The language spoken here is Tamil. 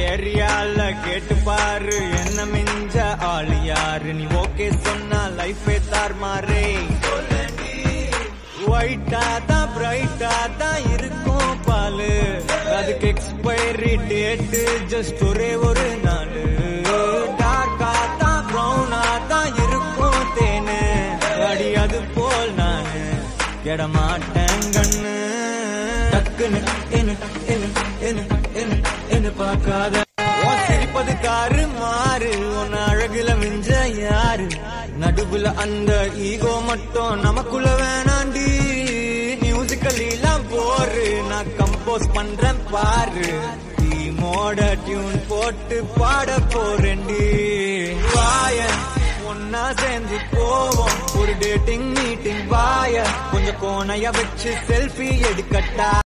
ஏரியால கேட்டு பாரு என்ன மிஞ்ச ஆளு யாரு நீ ஓகே சொன்னா லைஃபே தார்மாரே ஒயிட்டா தான் பிரைட்டா தான் இருக்கும் பாலு அதுக்கு எக்ஸ்பைரி டேட்டு ஜஸ்ட் ஒரே ஒரு நாள் டார்க்கா தான் ப்ரௌனா தான் இருக்கும் தேனு அடி அது போல் நானு கெடமாட்டேன் கண்ணு டக்குன்னு என்ன என்ன என்ன என்ன என்ன பார்க்காத உன் சிரிப்பது காரு மாறு உன் அழகுல மிஞ்ச யாரு நடுவுல அந்த ஈகோ மட்டும் நமக்குள்ள வேணாண்டி மியூசிக்கல் எல்லாம் போரு நான் கம்போஸ் பண்றேன் பாரு டீமோட டியூன் போட்டு பாட போறேன்டி வாய ஒன்னா சேர்ந்து போவோம் ஒரு டேட்டிங் மீட்டிங் வாய கொஞ்சம் கோணைய வச்சு செல்ஃபி எடுக்கட்டா